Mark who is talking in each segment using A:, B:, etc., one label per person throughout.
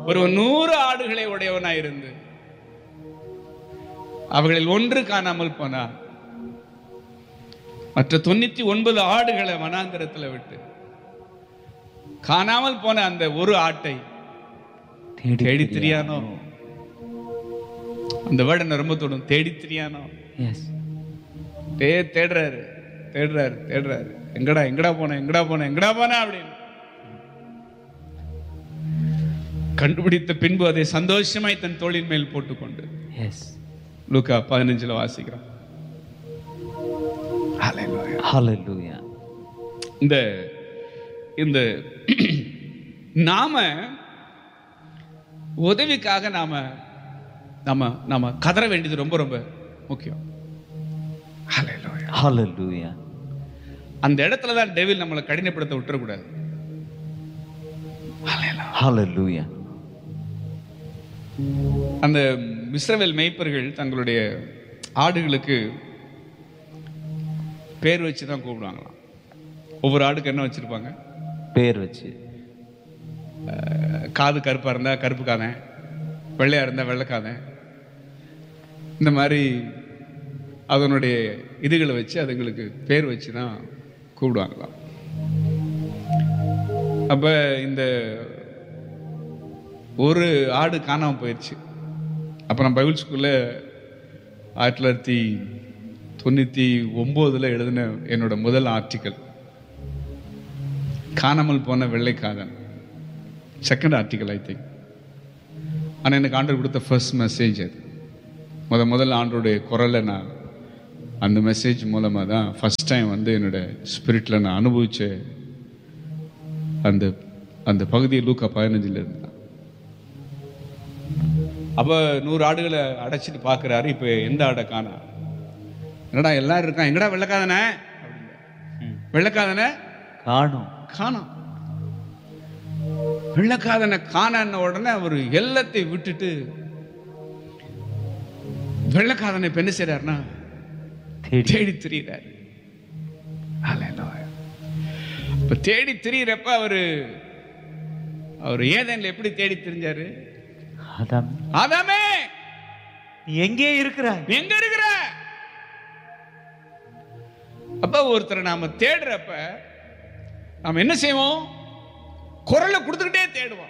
A: ஒரு நூறு ஆடுகளை உடையவனாயிருந்து அவைகளில் ஒன்று காணாமல் போனான் மற்ற தொண்ணூத்தி ஒன்பது ஆடுகளை வனாந்திரத்துல விட்டு காணாமல் போன அந்த ஒரு ஆட்டை தேடி திரியானோ அந்த வேர்டு என்ன ரொம்ப தொடும் தேடி திரியானோ
B: எஸ்
A: தே தேடுறாரு தேடுறாரு தேடுறாரு எங்கடா எங்கடா போன எங்கடா போன எங்கடா போன அப்படின்னு கண்டுபிடித்த பின்பு அதை சந்தோஷமாய் தன் தோளின் மேல் போட்டுக்கொண்டு
B: எஸ்
A: லூக்கா பதினஞ்சுல வாசிக்கிறோம் Hallelujah.
B: ஹalleluya
A: இந்த இந்த நாம உதவிக்காக நாம நாம நாம கதற வேண்டியது ரொம்ப ரொம்ப முக்கியம் Hallelujah.
B: ஹalleluya
A: அந்த இடத்துல தான் டெவில் நம்மளை கடினப்படுத்த விட்டுறக்கூடாது
B: ஹalleluya
A: அந்த இஸ்ரவேல் மேய்ப்பர்கள் தங்களுடைய ஆடுகளுக்கு பேர் வச்சு தான் கூப்பிடுவாங்களாம் ஒவ்வொரு ஆடுக்கு என்ன வச்சிருப்பாங்க
B: பேர் வச்சு
A: அஹ், காது கருப்பா இருந்தா கருப்பு காதன் வெள்ளையா இருந்தா வெள்ளைக்காதன் இந்த மாதிரி அதனுடைய இதுகளை வச்சு அதுங்களுக்கு பேர் வச்சு தான் கூப்பிடுவாங்களாம் அப்ப இந்த ஒரு ஆடு காணாம போயிடுச்சு அப்ப நான் பைபிள் ஸ்கூல்ல ஆயிரத்தி தொள்ளாயிரத்தி தொண்ணூத்தி ஒன்பதுல எழுதின என்னோட முதல் ஆர்டிக்கல் காணாமல் போன வெள்ளைக்காதன் செகண்ட் ஆர்டிக்கல் ஐ திங்க் ஆனால் எனக்கு ஆண்டவர் கொடுத்த ஃபர்ஸ்ட் மெசேஜ் அது முத முதல்ல ஆண்டோடைய குரலை நான் அந்த மெசேஜ் மூலமாக தான் ஃபர்ஸ்ட் டைம் வந்து என்னோட ஸ்பிரிட்டில் நான் அனுபவிச்ச அந்த அந்த பகுதியை லூக்கா பதினஞ்சில் இருந்தான் அப்போ நூறு ஆடுகளை அடைச்சிட்டு பார்க்குறாரு இப்போ எந்த ஆடை காணா என்னடா எல்லாரும் இருக்கான் எங்கடா வெள்ளைக்காதனே வெள்ளைக்காதனே
B: காணும்
A: காணோம் வெள்ளக்காதனை காணன உடனே அவர் எல்லாத்தையும் விட்டுட்டு வெள்ளக்காதனை இப்ப என்ன செய்றாருன்னா
B: தேடி
A: தேடி திரியிறாரு Hallelujah. இப்ப தேடி திரியிறப்ப அவரு அவர் ஏதேன்ல எப்படி தேடி திரிஞ்சாரு
B: அதான்
A: ஆதாமே
B: நீ எங்கே இருக்கிறாய்
A: நீ எங்க இருக்கிற அப்ப ஒருத்தரை நாம தேடுறப்ப நாம என்ன செய்வோம் குரலை கொடுத்துக்கிட்டே தேடுவோம்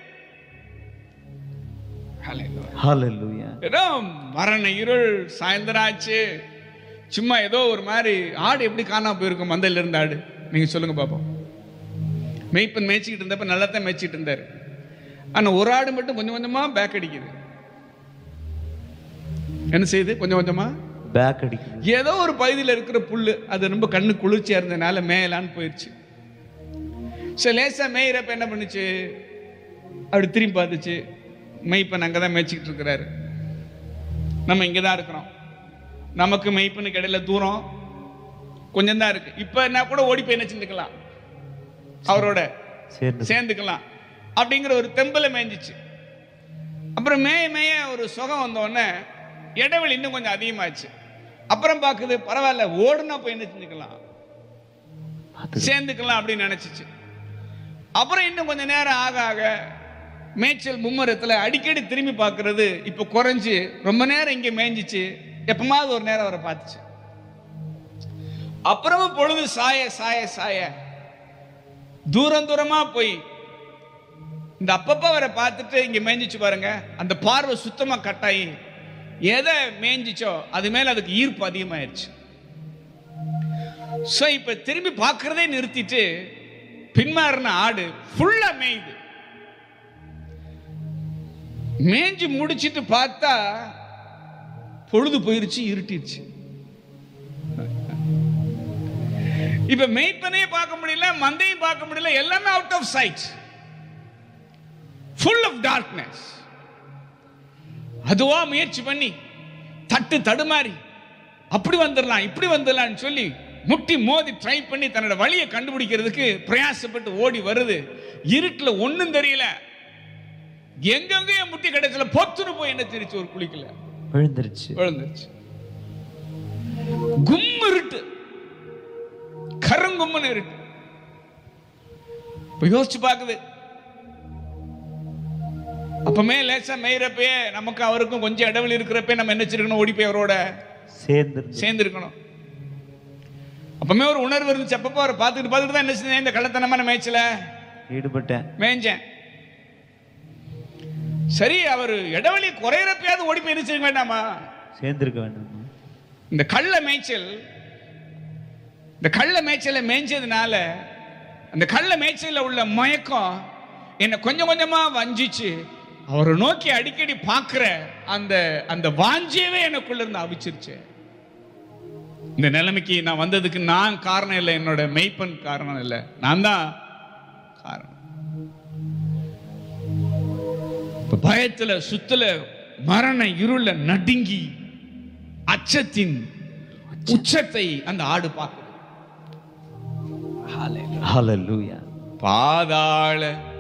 A: Hallelujah.
B: ஹalleluya
A: ஏதோ மரண இருள் சாயந்தரம் ஆச்சு சும்மா ஏதோ ஒரு மாதிரி ஆடு எப்படி காணாம போயிருக்கும் மந்தையில இருந்த ஆடு நீங்க சொல்லுங்க பாப்போம் மேய்ப்பன் மேய்ச்சிக்கிட்டு இருந்தப்ப நல்லா தான் மேய்ச்சிட்டு இருந்தாரு ஆனா ஒரு ஆடு மட்டும் கொஞ்சம் கொஞ்சமா பேக் அடிக்குது என்ன செய்யுது கொஞ்சம் கொஞ்சமா
B: பேக் அடிக்குது
A: ஏதோ ஒரு பகுதியில் இருக்கிற புல்லு அது ரொம்ப கண்ணு குளிர்ச்சியா இருந்ததுனால மேயலான்னு போயிடுச்சு சரி லேசா மேயிறப்ப என்ன பண்ணுச்சு அப்படி திரும்பி பார்த்துச்சு மெய்ப்பன் அங்கே தான் மேய்ச்சிக்கிட்டு இருக்கிறாரு நம்ம இங்கே தான் இருக்கிறோம் நமக்கு மெய்ப்பனுக்கு இடையில தூரம் கொஞ்சம் தான் இருக்கு இப்போ என்ன கூட ஓடி போய் என்ன செஞ்சுக்கலாம் அவரோட
B: சேர்ந்து
A: சேர்ந்துக்கலாம் அப்படிங்கிற ஒரு தெம்பல மேய்ஞ்சிச்சு அப்புறம் மேய மேய ஒரு சுகம் வந்த உடனே இடைவெளி இன்னும் கொஞ்சம் அதிகமாச்சு அப்புறம் பார்க்குது பரவாயில்ல ஓடுனா போய் என்ன செஞ்சுக்கலாம்
B: பார்த்து
A: சேர்ந்துக்கலாம் அப்படின்னு நினைச்சிச்சு அப்புறம் இன்னும் கொஞ்ச நேரம் ஆக ஆக மேய்ச்சல் மும்முரத்துல அடிக்கடி திரும்பி பார்க்கிறது இப்போ குறைஞ்சு ரொம்ப நேரம் இங்கே மேய்ஞ்சிச்சு எப்பமாவது ஒரு நேரம் அவரை பார்த்துச்சு அப்புறமும் பொழுது சாய சாய சாய தூரம் தூரமா போய் இந்த அப்பப்ப அவரை பார்த்துட்டு இங்க மேய்ஞ்சிச்சு பாருங்க அந்த பார்வை சுத்தமா கட்டாயி எதை மேய்ஞ்சிச்சோ அது மேல அதுக்கு ஈர்ப்பு அதிகமாயிருச்சு ஸோ இப்போ திரும்பி பார்க்கறதே நிறுத்திட்டு பின்மாறின ஆடு ஃபுல்லா மேயுது மேய்ஞ்சு முடிச்சிட்டு பார்த்தா பொழுது போயிருச்சு இருட்டிடுச்சு இப்ப மேய்ப்பனையே பார்க்க முடியல மந்தையும் பார்க்க முடியல எல்லாமே out of sight full of darkness அதுவா முயற்சி பண்ணி தட்டு தடுமாறி அப்படி வந்துடலாம் இப்படி வந்துடலாம்னு சொல்லி முட்டி மோதி ட்ரை பண்ணி தன்னோட வழியை கண்டுபிடிக்கிறதுக்கு பிரயாசப்பட்டு ஓடி வருது இருட்டில் ஒண்ணும் தெரியல எங்கெங்கேயோ முட்டி கிடைச்சல பொத்துன்னு போய் என்ன தெரிச்சு ஒரு குளிக்கல
B: விழுந்துருச்சு
A: விழுந்துருச்சு கும் இருட்டு கருங்கும்னு இருட்டு இப்ப யோசிச்சு பார்க்குது அப்பமே லேசா மேயிறப்பயே நமக்கு அவருக்கும் கொஞ்சம் இடைவெளி இருக்கிறப்ப நம்ம என்ன வச்சிருக்கணும் ஓடி போய் அவரோட
B: சேர்ந்திருந்து
A: சேர்ந்துருக்கணும் அப்பமே ஒரு உணர்வு இருந்துச்சு அப்பப்போ அவரை பார்த்துட்டு பார்த்துட்டு தான் என்ன செஞ்சேன் இந்த கள்ளத்தனமான மேய்ச்சல
B: ஈடுபட்டேன்
A: மேய்ஞ்சேன் சரி அவர் இடைவெளி குறையிறப்பயாவது ஓடி போய் நினைச்சிருக்க வேண்டாமா
B: சேர்ந்திருக்க வேண்டாமா
A: இந்த கள்ள மேய்ச்சல் இந்த கள்ள மேய்ச்சலை மேய்ஞ்சதுனால அந்த கள்ள மேய்ச்சல்ல உள்ள மயக்கம் என்னை கொஞ்சம் கொஞ்சமா வஞ்சிச்சு அவரை நோக்கி அடிக்கடி பார்க்கிற அந்த அந்த வாஞ்சியவே எனக்குள்ள இருந்து அவிச்சிருச்சு இந்த நிலைமைக்கு நான் வந்ததுக்கு நான் காரணம் இல்லை என்னோட மெய்ப்பன் காரணம் இல்லை நான் தான் காரணம் இப்ப பயத்துல சுத்துல மரண இருள நடுங்கி அச்சத்தின் உச்சத்தை அந்த ஆடு பார்க்குது
B: ஹalleluya
A: பாதாள